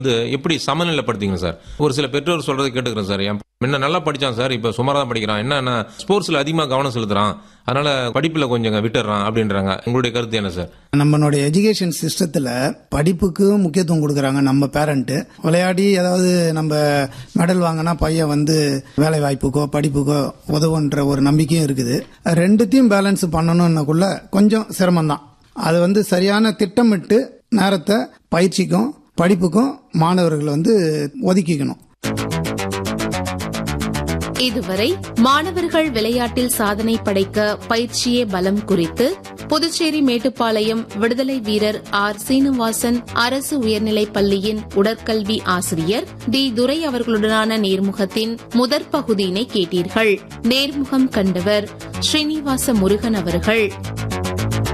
வந்து எப்படி சமநிலைப்படுத்திங்க சார் ஒரு சில பெற்றோர் சொல்றதை கேட்டுக்கிறேன் சார் என் முன்ன நல்லா படிச்சான் சார் இப்ப சுமாரா தான் படிக்கிறான் என்னன்னா ஸ்போர்ட்ஸ்ல அதிகமா கவனம் செலுத்துறான் அதனால படிப்புல கொஞ்சம் விட்டுறான் அப்படின்றாங்க உங்களுடைய கருத்து என்ன சார் நம்மளுடைய எஜுகேஷன் சிஸ்டத்தில் படிப்புக்கு முக்கியத்துவம் கொடுக்குறாங்க நம்ம பேரண்ட்டு விளையாடி ஏதாவது நம்ம மெடல் வாங்கினா பையன் வந்து வேலை வாய்ப்புக்கோ படிப்புக்கோ உதவுன்ற ஒரு நம்பிக்கையும் இருக்குது ரெண்டுத்தையும் பேலன்ஸ் பண்ணணும்னக்குள்ள கொஞ்சம் சிரமம்தான் அது வந்து சரியான திட்டமிட்டு நேரத்தை பயிற்சிக்கும் படிப்புக்கும் மாணவர்கள் வந்து ஒதுக்கிக்கணும் இதுவரை மாணவர்கள் விளையாட்டில் சாதனை படைக்க பயிற்சியே பலம் குறித்து புதுச்சேரி மேட்டுப்பாளையம் விடுதலை வீரர் ஆர் சீனிவாசன் அரசு உயர்நிலைப் பள்ளியின் உடற்கல்வி ஆசிரியர் டி துரை அவர்களுடனான நேர்முகத்தின் முதற் பகுதியினை கேட்டீர்கள் நேர்முகம் கண்டவர் ஸ்ரீனிவாச முருகன் அவர்கள்